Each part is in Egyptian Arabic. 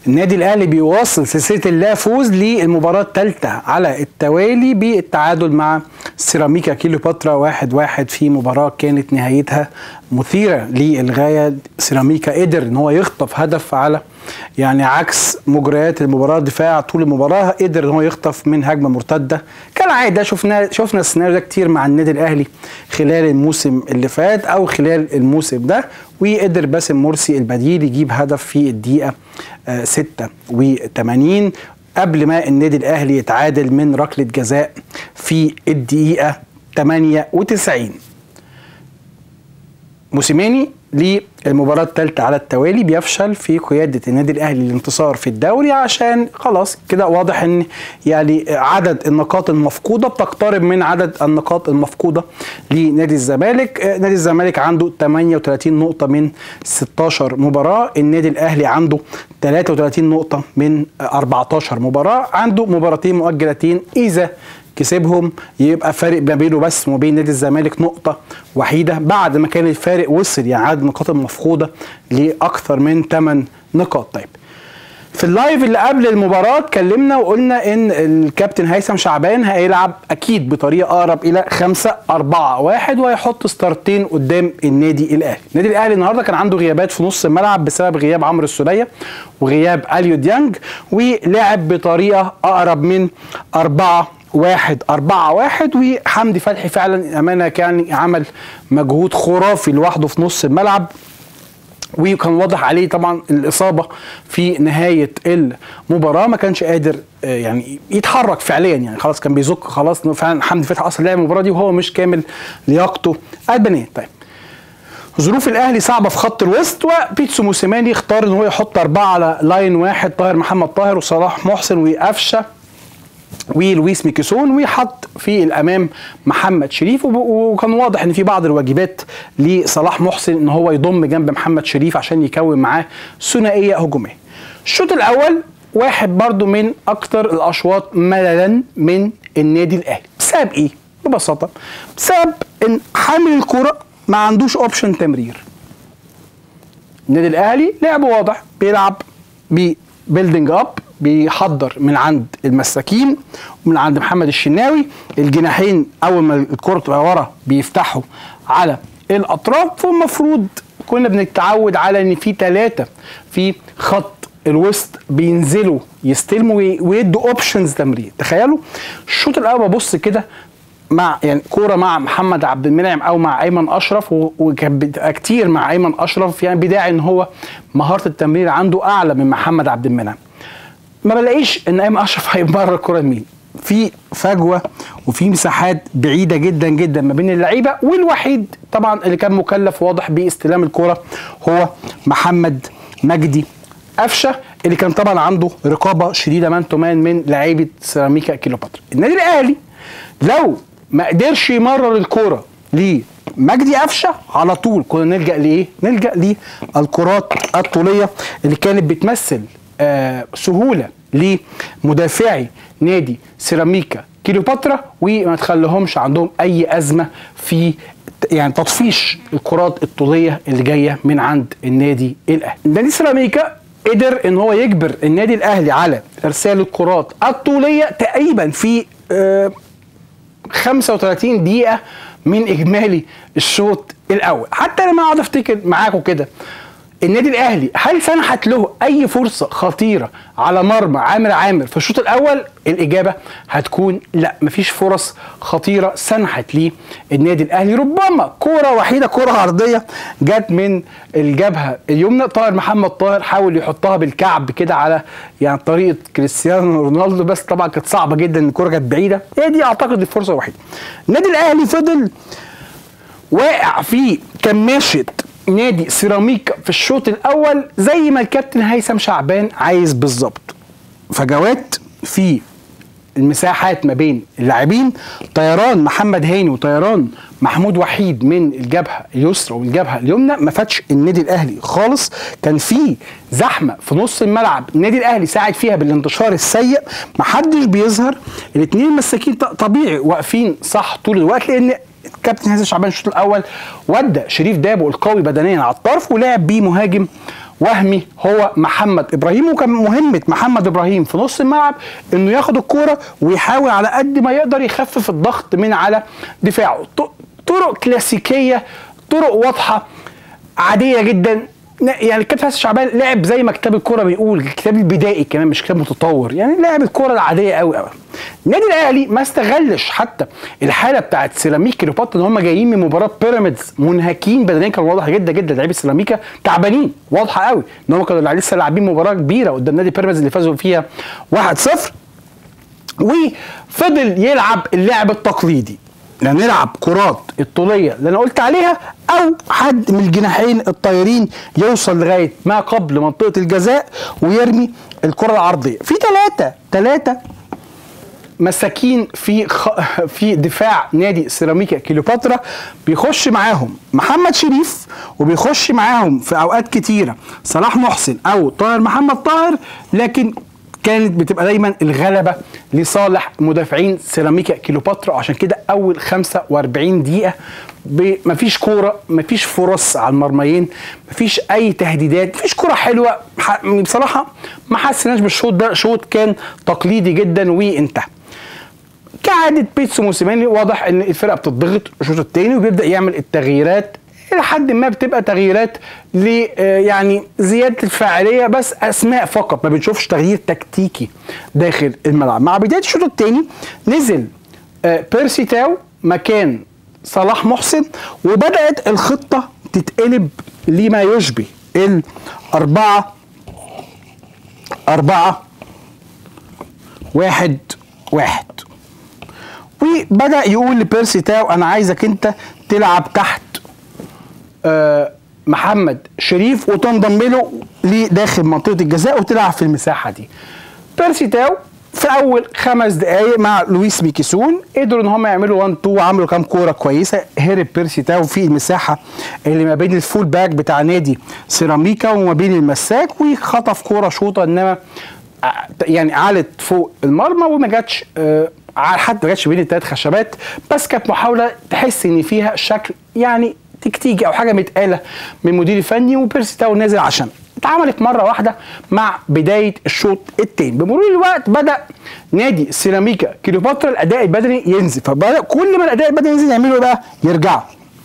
النادي الاهلي بيواصل سلسله اللا فوز للمباراه الثالثه على التوالي بالتعادل مع سيراميكا كيلوباترا واحد واحد في مباراه كانت نهايتها مثيره للغايه سيراميكا قدر ان هو يخطف هدف على يعني عكس مجريات المباراه دفاع طول المباراه قدر ان هو يخطف من هجمه مرتده كالعاده شفنا شفنا السيناريو ده كتير مع النادي الاهلي خلال الموسم اللي فات او خلال الموسم ده وقدر باسم مرسي البديل يجيب هدف في الدقيقه 86 قبل ما النادي الاهلي يتعادل من ركله جزاء في الدقيقه 98 موسيماني للمباراة الثالثة على التوالي بيفشل في قيادة النادي الأهلي للانتصار في الدوري عشان خلاص كده واضح إن يعني عدد النقاط المفقودة بتقترب من عدد النقاط المفقودة لنادي الزمالك، نادي الزمالك عنده 38 نقطة من 16 مباراة، النادي الأهلي عنده 33 نقطة من 14 مباراة، عنده مباراتين مؤجلتين إذا كسبهم يبقى فارق ما بينه بس وما بين نادي الزمالك نقطة وحيدة بعد ما كان الفارق وصل يعني عدد النقاط المفقودة لأكثر من 8 نقاط طيب في اللايف اللي قبل المباراة اتكلمنا وقلنا ان الكابتن هيثم شعبان هيلعب اكيد بطريقة اقرب الى 5 4 1 وهيحط ستارتين قدام النادي الاهلي. النادي الاهلي النهارده كان عنده غيابات في نص الملعب بسبب غياب عمرو السولية وغياب اليو ديانج ولعب بطريقة اقرب من 4 واحد أربعة واحد وحمدي فتحي فعلا أمانة كان عمل مجهود خرافي لوحده في نص الملعب وكان واضح عليه طبعا الاصابه في نهايه المباراه ما كانش قادر يعني يتحرك فعليا يعني خلاص كان بيزك خلاص فعلا حمدي فتحي اصلا لعب المباراه دي وهو مش كامل لياقته البدنيه طيب ظروف الاهلي صعبه في خط الوسط وبيتسو موسيماني اختار ان هو يحط اربعه على لاين واحد طاهر محمد طاهر وصلاح محسن وقفشه ولويس ميكيسون وحط في الامام محمد شريف وكان واضح ان في بعض الواجبات لصلاح محسن ان هو يضم جنب محمد شريف عشان يكون معاه ثنائيه هجوميه. الشوط الاول واحد برضو من اكثر الاشواط مللا من النادي الاهلي بسبب ايه؟ ببساطه بسبب ان حامل الكره ما عندوش اوبشن تمرير. النادي الاهلي لعبه واضح بيلعب ببيلدينج اب بيحضر من عند المساكين ومن عند محمد الشناوي الجناحين اول ما الكره تبقى ورا بيفتحوا على الاطراف والمفروض كنا بنتعود على ان في ثلاثه في خط الوسط بينزلوا يستلموا ويدوا اوبشنز تمرير تخيلوا الشوط الاول ببص كده مع يعني كوره مع محمد عبد المنعم او مع ايمن اشرف وكان بتبقى كتير مع ايمن اشرف يعني بداعي ان هو مهاره التمرير عنده اعلى من محمد عبد المنعم ما بلاقيش ان ايمن اشرف هيمرر الكره لمين في فجوه وفي مساحات بعيده جدا جدا ما بين اللعيبه والوحيد طبعا اللي كان مكلف واضح باستلام الكره هو محمد مجدي قفشه اللي كان طبعا عنده رقابه شديده مان تو مان من لعيبه سيراميكا كيلوباترا النادي الاهلي لو ما قدرش يمرر الكره لمجدي قفشه على طول كنا نلجا لايه؟ نلجا للكرات الطوليه اللي كانت بتمثل آه سهوله لمدافعي نادي سيراميكا كيلوباترا وما تخليهمش عندهم اي ازمه في يعني تطفيش الكرات الطوليه اللي جايه من عند النادي الاهلي. نادي سيراميكا قدر ان هو يجبر النادي الاهلي على ارسال الكرات الطوليه تقريبا في آه 35 دقيقه من اجمالي الشوط الاول حتى لما اقعد افتكر معاكم كده النادي الاهلي هل سنحت له اي فرصه خطيره على مرمى عامر عامر في الشوط الاول الاجابه هتكون لا مفيش فرص خطيره سنحت ليه النادي الاهلي ربما كوره وحيده كوره عرضيه جت من الجبهه اليمنى طاهر محمد طاهر حاول يحطها بالكعب كده على يعني طريقه كريستيانو رونالدو بس طبعا كانت صعبه جدا الكوره كانت بعيده هي دي اعتقد الفرصه الوحيده النادي الاهلي فضل واقع في كماشه نادي سيراميكا في الشوط الاول زي ما الكابتن هيثم شعبان عايز بالظبط فجوات في المساحات ما بين اللاعبين طيران محمد هاني وطيران محمود وحيد من الجبهه اليسرى والجبهه اليمنى ما فاتش النادي الاهلي خالص كان في زحمه في نص الملعب النادي الاهلي ساعد فيها بالانتشار السيء ما حدش بيظهر الاثنين مساكين طبيعي واقفين صح طول الوقت لان الكابتن هيثم شعبان الشوط الاول ودى شريف دابو القوي بدنيا على الطرف ولعب بيه مهاجم وهمي هو محمد ابراهيم وكان مهمه محمد ابراهيم في نص الملعب انه ياخد الكوره ويحاول على قد ما يقدر يخفف الضغط من على دفاعه طرق كلاسيكيه طرق واضحه عاديه جدا يعني الكابتن حسن شعبان لعب زي ما كتاب الكوره بيقول الكتاب البدائي كمان مش كتاب متطور يعني لعب الكوره العاديه قوي قوي النادي الاهلي ما استغلش حتى الحاله بتاعت سيراميك كليوباترا ان هم جايين من مباراه بيراميدز منهكين بدنيا كان واضح جدا جدا لعيبه سيراميكا تعبانين واضحه قوي ان هم كانوا لسه لاعبين مباراه كبيره قدام نادي بيراميدز اللي فازوا فيها 1-0 وفضل يلعب اللعب التقليدي لا نلعب كرات الطوليه اللي انا قلت عليها او حد من الجناحين الطايرين يوصل لغايه ما قبل منطقه الجزاء ويرمي الكره العرضيه في ثلاثه ثلاثه مساكين في خ... في دفاع نادي سيراميكا كيلوباترا بيخش معاهم محمد شريف وبيخش معاهم في اوقات كتيره صلاح محسن او طاهر محمد طاهر لكن كانت بتبقى دايما الغلبه لصالح مدافعين سيراميكا كيلوباترا عشان كده اول 45 دقيقه مفيش كوره مفيش فرص على المرميين مفيش اي تهديدات مفيش كوره حلوه بصراحه ما حسيناش بالشوط ده شوط كان تقليدي جدا وانتهى كعادة بيتسو موسيماني واضح ان الفرقه بتضغط الشوط الثاني وبيبدا يعمل التغييرات الى حد ما بتبقى تغييرات ل آه، يعني زياده الفاعليه بس اسماء فقط ما بنشوفش تغيير تكتيكي داخل الملعب مع بدايه الشوط الثاني نزل آه، بيرسي تاو مكان صلاح محسن وبدات الخطه تتقلب لما يشبه الأربعة أربعة واحد واحد وبدأ يقول لبيرسي تاو أنا عايزك أنت تلعب تحت آه، محمد شريف وتنضم له لداخل منطقه الجزاء وتلعب في المساحه دي بيرسي تاو في اول خمس دقائق مع لويس ميكيسون قدروا ان هم يعملوا 1 2 وعملوا كام كوره كويسه هرب بيرسي تاو في المساحه اللي ما بين الفول باك بتاع نادي سيراميكا وما بين المساك وخطف كوره شوطه انما آه، يعني علت فوق المرمى وما جاتش آه، حتى ما جاتش بين الثلاث خشبات بس كانت محاوله تحس ان فيها شكل يعني تكتيكي او حاجه متقاله من المدير الفني وبيرسي تاو نازل عشان اتعملت مره واحده مع بدايه الشوط الثاني بمرور الوقت بدا نادي سيراميكا كليوباترا الاداء البدني ينزل فبدا كل ما الاداء البدني ينزل يعملوا ايه بقى يرجعوا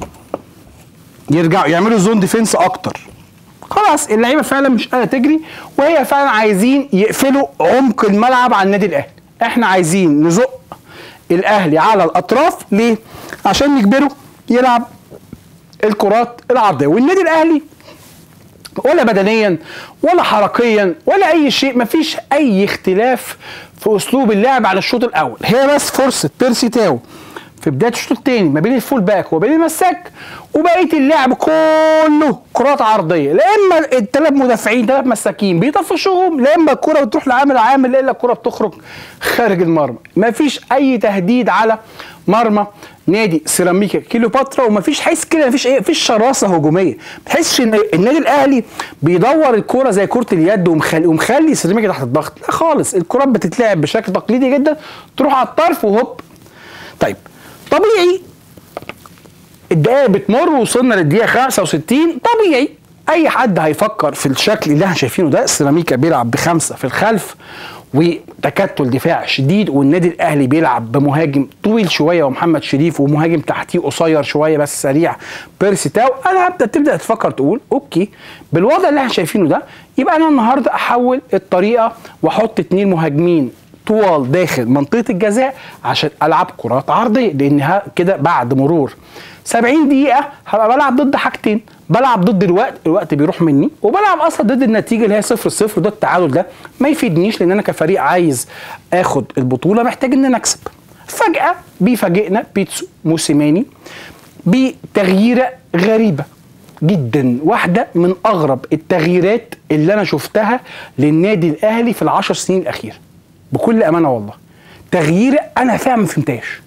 يرجعوا يعملوا زون ديفنس اكتر خلاص اللعيبه فعلا مش قادره تجري وهي فعلا عايزين يقفلوا عمق الملعب على النادي الاهلي احنا عايزين نزق الاهلي على الاطراف ليه عشان نجبره يلعب الكرات العرضيه والنادي الاهلي ولا بدنيا ولا حركيا ولا اي شيء مفيش اي اختلاف في اسلوب اللعب على الشوط الاول هي بس فرصه بيرسي تاو في بدايه الشوط الثاني ما بين الفول باك وبين المساك وبقيه اللعب كله كرات عرضيه لا اما الثلاث مدافعين ثلاث مساكين بيطفشوهم لا اما الكره بتروح لعامل عامل الا الكره بتخرج خارج المرمى مفيش اي تهديد على مرمى نادي سيراميكا كيلوباترا ومفيش حس كده مفيش ايه مفيش شراسه هجوميه تحسش ان النادي الاهلي بيدور الكوره زي كره اليد ومخلي ومخلي سيراميكا تحت الضغط لا خالص الكرات بتتلعب بشكل تقليدي جدا تروح على الطرف وهوب طيب طبيعي الدقائق بتمر وصلنا للدقيقه 65 طبيعي اي حد هيفكر في الشكل اللي احنا شايفينه ده سيراميكا بيلعب بخمسه في الخلف وتكتل دفاع شديد والنادي الاهلي بيلعب بمهاجم طويل شويه ومحمد شريف ومهاجم تحتيه قصير شويه بس سريع بيرسي تاو انا هبدا تبدا تفكر تقول اوكي بالوضع اللي احنا شايفينه ده يبقى انا النهارده احول الطريقه واحط اتنين مهاجمين طوال داخل منطقه الجزاء عشان العب كرات عرضيه لان كده بعد مرور 70 دقيقه هبقى بلعب ضد حاجتين بلعب ضد الوقت الوقت بيروح مني وبلعب اصلا ضد النتيجه اللي هي 0 0 ده التعادل ده ما يفيدنيش لان انا كفريق عايز اخد البطوله محتاج ان انا اكسب فجاه بيفاجئنا بيتسو موسيماني بتغييره غريبه جدا واحده من اغرب التغييرات اللي انا شفتها للنادي الاهلي في العشر سنين الاخيره بكل امانه والله تغييره انا فعلا ما فهمتهاش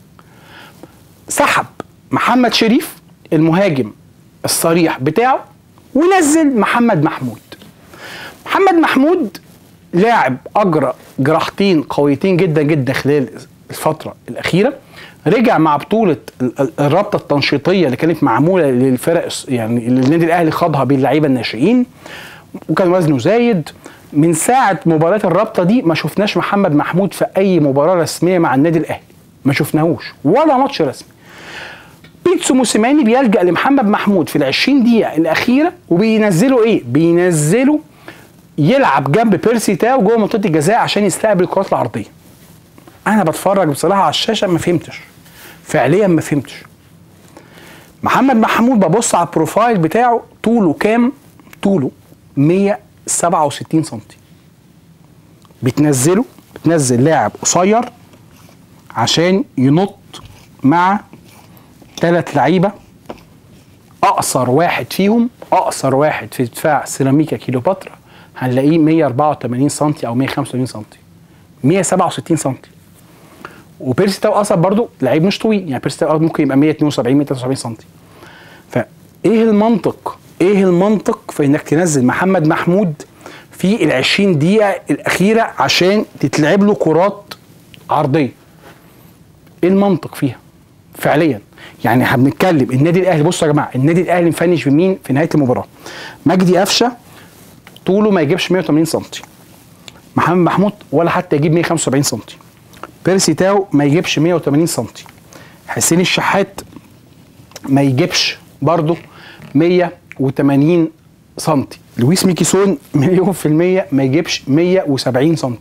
سحب محمد شريف المهاجم الصريح بتاعه ونزل محمد محمود محمد محمود لاعب اجرى جراحتين قويتين جدا جدا خلال الفتره الاخيره رجع مع بطوله الرابطه التنشيطيه اللي كانت معموله للفرق يعني اللي النادي الاهلي خاضها باللعيبه الناشئين وكان وزنه زايد من ساعه مباراه الرابطه دي ما شفناش محمد محمود في اي مباراه رسميه مع النادي الاهلي ما شفناهوش ولا ماتش رسمي بيتسو موسيماني بيلجا لمحمد محمود في ال 20 دقيقه الاخيره وبينزله ايه بينزله يلعب جنب بيرسي تاو جوه منطقه الجزاء عشان يستقبل الكرات العرضيه انا بتفرج بصراحه على الشاشه ما فهمتش فعليا ما فهمتش محمد محمود ببص على البروفايل بتاعه طوله كام طوله 167 سم بتنزله بتنزل لاعب قصير عشان ينط مع ثلاث لعيبه اقصر واحد فيهم اقصر واحد في دفاع سيراميكا كيلوباترا هنلاقيه 184 سم او 185 سم 167 سم وبيرسي تاو اصلا برضو لعيب مش طويل يعني بيرسي تاو ممكن يبقى 172 173 سم فايه المنطق ايه المنطق في انك تنزل محمد محمود في ال 20 دقيقه الاخيره عشان تتلعب له كرات عرضيه ايه المنطق فيها فعليا يعني احنا بنتكلم النادي الاهلي بصوا يا جماعه النادي الاهلي مفنش بمين في نهايه المباراه مجدي قفشه طوله ما يجيبش 180 سم محمد محمود ولا حتى يجيب 175 سم بيرسي تاو ما يجيبش 180 سم حسين الشحات ما يجيبش برضه 180 سم لويس ميكيسون مليون في المية ما يجيبش 170 سم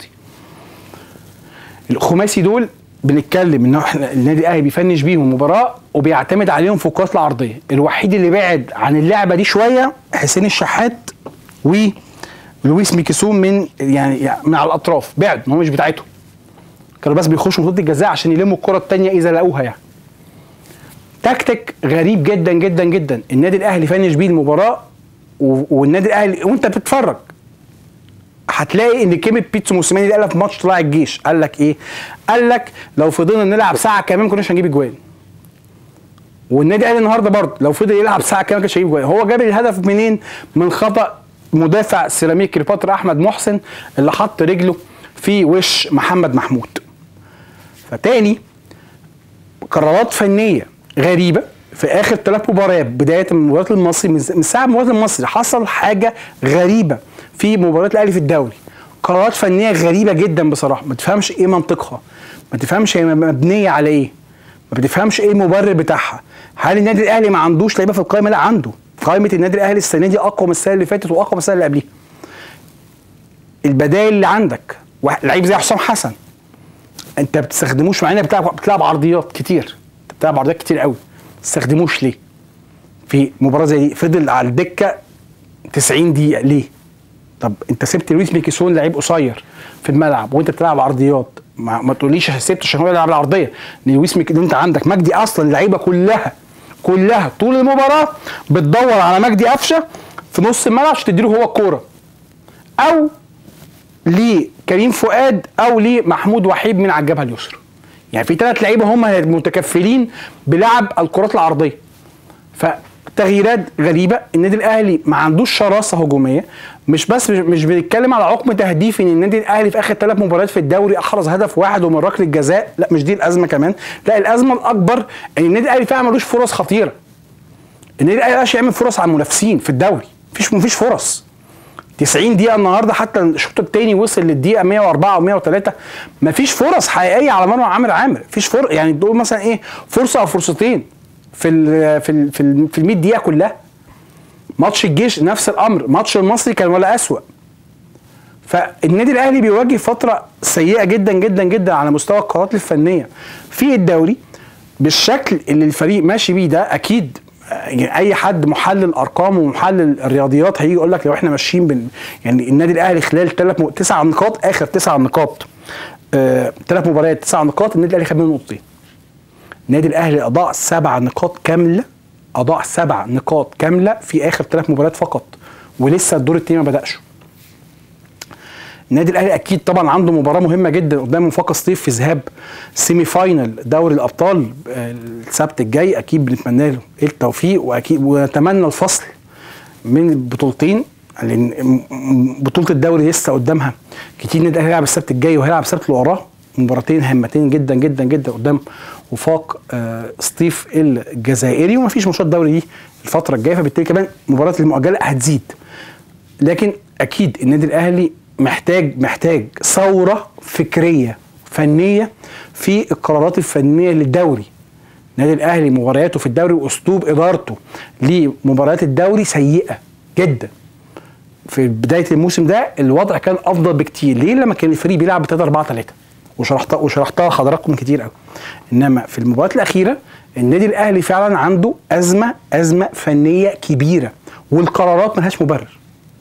الخماسي دول بنتكلم ان احنا النادي الاهلي بيفنش بيهم المباراه وبيعتمد عليهم في الكرات العرضيه الوحيد اللي بعد عن اللعبه دي شويه حسين الشحات ولويس ميكيسون من يعني من على الاطراف بعد ما هو مش بتاعتهم كانوا بس بيخشوا منطقه الجزاء عشان يلموا الكره الثانيه اذا لقوها يعني تكتيك غريب جدا جدا جدا النادي الاهلي فنش بيه المباراه والنادي الاهلي وانت بتتفرج هتلاقي ان كلمه بيتسو موسيماني اللي قالها في ماتش طلائع الجيش قال لك ايه؟ قال لك لو فضلنا نلعب ساعه كمان ما كناش هنجيب اجوان. والنادي الاهلي النهارده برضه لو فضل يلعب ساعه كمان ما كانش هيجيب اجوان، هو جاب الهدف منين؟ من خطا مدافع سيراميك كليوباترا احمد محسن اللي حط رجله في وش محمد محمود. فتاني قرارات فنيه غريبه في اخر ثلاث مباريات بدايه من مباراه المصري من ساعه مباراه المصري حصل حاجه غريبه في مباراه الاهلي في الدوري قرارات فنيه غريبه جدا بصراحه ما تفهمش ايه منطقها ما تفهمش هي مبنيه على ايه ما بتفهمش ايه المبرر بتاعها هل النادي الاهلي ما عندوش لعيبه في القائمه لا عنده قائمه النادي الاهلي السنه دي اقوى من السنه اللي فاتت واقوى من السنه اللي قبليها البدائل اللي عندك لعيب زي حسام حسن انت ما بتستخدموش مع انك بتلعب بتلعب عرضيات كتير انت بتلعب عرضيات كتير قوي ما تستخدموش ليه في مباراه زي دي فضل على الدكه 90 دقيقه ليه طب انت سبت لويس ميكيسون لعيب قصير في الملعب وانت بتلعب عرضيات ما, ما تقوليش سبته عشان هو يلعب العرضيه لويس ميكيسون انت عندك مجدي اصلا اللعيبه كلها كلها طول المباراه بتدور على مجدي قفشه في نص الملعب عشان تديله هو الكوره او لكريم فؤاد او لمحمود وحيد من على الجبهه اليسرى يعني في ثلاث لعيبه هم المتكفلين بلعب الكرات العرضيه فتغييرات غريبه النادي الاهلي ما عندوش شراسه هجوميه مش بس مش بنتكلم على عقم تهديفي ان النادي الاهلي في اخر ثلاث مباريات في الدوري احرز هدف واحد ومن ركله جزاء لا مش دي الازمه كمان لا الازمه الاكبر ان النادي الاهلي فعلا ملوش فرص خطيره النادي الاهلي ما يعمل فرص على المنافسين في الدوري مفيش مفيش فرص 90 دقيقه النهارده حتى الشوط الثاني وصل للدقيقه 104 و103 مفيش فرص حقيقيه على مرمى عامر عامر مفيش فرق يعني تقول مثلا ايه فرصه او فرصتين في ال في ال في ال في ال 100 دقيقه كلها ماتش الجيش نفس الامر ماتش المصري كان ولا اسوأ فالنادي الاهلي بيواجه فتره سيئه جدا جدا جدا على مستوى القرارات الفنيه في الدوري بالشكل اللي الفريق ماشي بيه ده اكيد يعني اي حد محلل ارقام ومحلل الرياضيات هيجي يقول لك لو احنا ماشيين بن يعني النادي الاهلي خلال ثلاث م... تسع نقاط اخر تسع نقاط ثلاث آه مباريات تسع نقاط النادي الاهلي خد منهم نقطتين النادي الاهلي اضاع سبع نقاط كامله اضاع سبع نقاط كامله في اخر ثلاث مباريات فقط ولسه الدور الثاني ما بداش النادي الاهلي اكيد طبعا عنده مباراه مهمه جدا قدام وفاق سطيف في ذهاب سيمي فاينل دوري الابطال السبت الجاي اكيد بنتمنى له التوفيق واكيد ونتمنى الفصل من البطولتين لان بطوله الدوري لسه قدامها كتير النادي الاهلي هيلعب السبت الجاي وهيلعب السبت اللي وراه مباراتين هامتين جدا جدا جدا قدام وفاق سطيف الجزائري ومفيش ماتشات دوري دي الفتره الجايه فبالتالي كمان مباراه المؤجله هتزيد لكن اكيد النادي الاهلي محتاج محتاج ثوره فكريه فنيه في القرارات الفنيه للدوري النادي الاهلي مبارياته في الدوري واسلوب ادارته لمباريات الدوري سيئه جدا في بدايه الموسم ده الوضع كان افضل بكتير ليه لما كان الفريق بيلعب ب 3 4 3 وشرحتها وشرحتها لحضراتكم كتير قوي انما في المباريات الاخيره النادي الاهلي فعلا عنده ازمه ازمه فنيه كبيره والقرارات ملهاش مبرر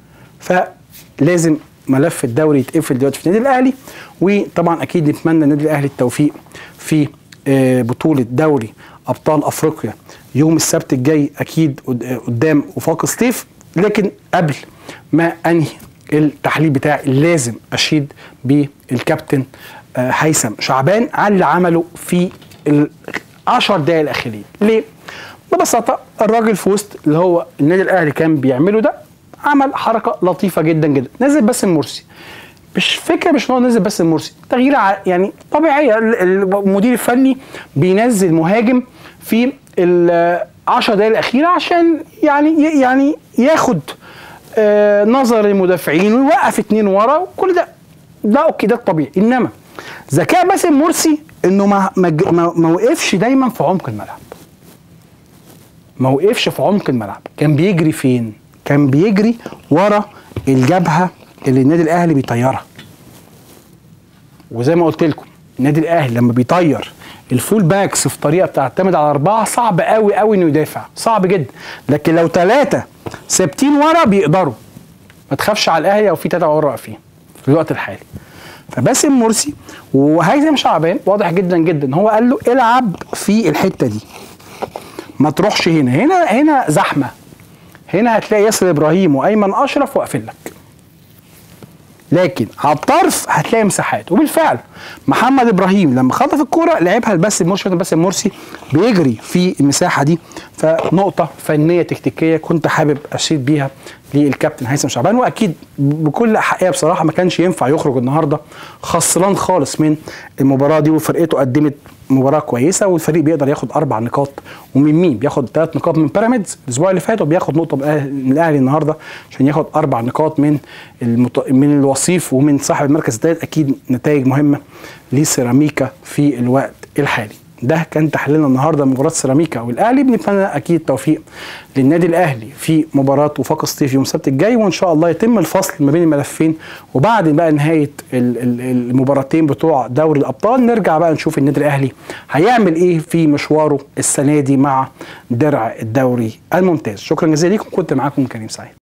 فلازم ملف الدوري يتقفل دلوقتي في النادي الاهلي وطبعا اكيد نتمنى النادي الاهلي التوفيق في آه، بطوله دوري ابطال افريقيا يوم السبت الجاي اكيد قد- قدام وفاق سطيف لكن قبل ما انهي التحليل بتاعي لازم اشيد بالكابتن آه، هيثم شعبان على اللي عمله في العشر دقائق الاخيرين ليه؟ ببساطه الراجل في وسط اللي هو النادي الاهلي كان بيعمله ده عمل حركه لطيفه جدا جدا نزل بس المرسي مش فكره مش ان هو نزل بس المرسي تغيير ع- يعني طبيعيه ال- المدير الفني بينزل مهاجم في العشر دقائق الاخيره عشان يعني يعني ياخد آه، نظر المدافعين ويوقف اتنين ورا وكل ده ده اوكي ده الطبيعي انما ذكاء باسم مرسي انه ما ما ج- ما ما وقفش دايما في عمق الملعب ما وقفش في عمق الملعب كان بيجري فين كان بيجري ورا الجبهه اللي النادي الاهلي بيطيرها وزي ما قلت لكم النادي الاهلي لما بيطير الفول باكس في طريقه بتعتمد على اربعه صعب قوي قوي انه يدافع صعب جدا لكن لو ثلاثه ثابتين ورا بيقدروا ما تخافش على الاهلي او في ثلاثه ورا واقفين في الوقت الحالي فباسم مرسي وهيثم شعبان واضح جدا جدا هو قال له العب في الحته دي ما تروحش هنا هنا هنا زحمه هنا هتلاقي ياسر ابراهيم وايمن اشرف واقفين لك لكن على الطرف هتلاقي مساحات وبالفعل محمد ابراهيم لما خطف الكوره لعبها لباسم مرسي باسم مرسي بيجري في المساحه دي فنقطه فنيه تكتيكيه كنت حابب اشيد بيها للكابتن هيثم شعبان واكيد بكل حقيقه بصراحه ما كانش ينفع يخرج النهارده خسران خالص من المباراه دي وفرقته قدمت مباراه كويسه والفريق بيقدر ياخد اربع نقاط ومن مين؟ بياخد ثلاث نقاط من بيراميدز الاسبوع اللي فات وبياخد نقطه من الأهلي- من الاهلي النهارده عشان ياخد اربع نقاط من المط... من الوصيف ومن صاحب المركز الثالث اكيد نتائج مهمه لسيراميكا في الوقت الحالي. ده كان تحليلنا النهارده مباراه سيراميكا والاهلي بنتمنى اكيد التوفيق للنادي الاهلي في مباراه وفاق سطيف يوم السبت الجاي وان شاء الله يتم الفصل ما بين الملفين وبعد بقى نهايه ال- ال- المباراتين بتوع دوري الابطال نرجع بقى نشوف النادي الاهلي هيعمل ايه في مشواره السنه دي مع درع الدوري الممتاز شكرا جزيلا لكم كنت معاكم كريم سعيد